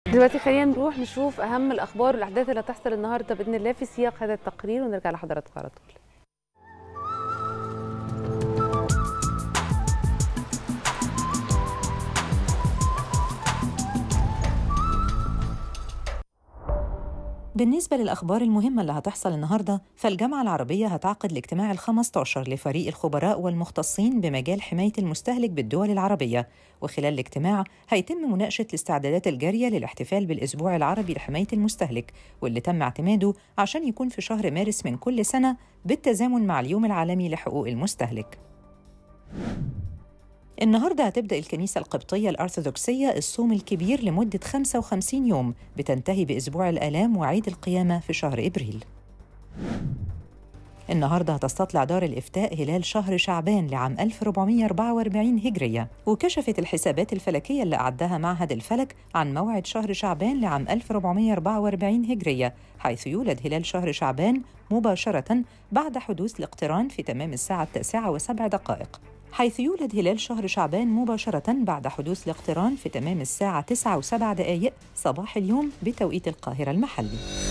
دلوقتي خلينا نروح نشوف اهم الاخبار والاحداث اللي هتحصل النهارده باذن الله في سياق هذا التقرير ونرجع لحضراتكم على طول بالنسبة للأخبار المهمة اللي هتحصل النهاردة فالجامعة العربية هتعقد الاجتماع ال15 لفريق الخبراء والمختصين بمجال حماية المستهلك بالدول العربية وخلال الاجتماع هيتم مناقشة الاستعدادات الجارية للاحتفال بالأسبوع العربي لحماية المستهلك واللي تم اعتماده عشان يكون في شهر مارس من كل سنة بالتزامن مع اليوم العالمي لحقوق المستهلك النهارده هتبدأ الكنيسة القبطية الأرثوذكسية الصوم الكبير لمدة 55 يوم بتنتهي بأسبوع الآلام وعيد القيامة في شهر إبريل. النهارده هتستطلع دار الإفتاء هلال شهر شعبان لعام 1444 هجرية، وكشفت الحسابات الفلكية اللي أعدها معهد الفلك عن موعد شهر شعبان لعام 1444 هجرية، حيث يولد هلال شهر شعبان مباشرة بعد حدوث الاقتران في تمام الساعة التاسعة وسبع دقائق. حيث يولد هلال شهر شعبان مباشرة بعد حدوث الاقتران في تمام الساعة 9 و7 دقائق صباح اليوم بتوقيت القاهرة المحلي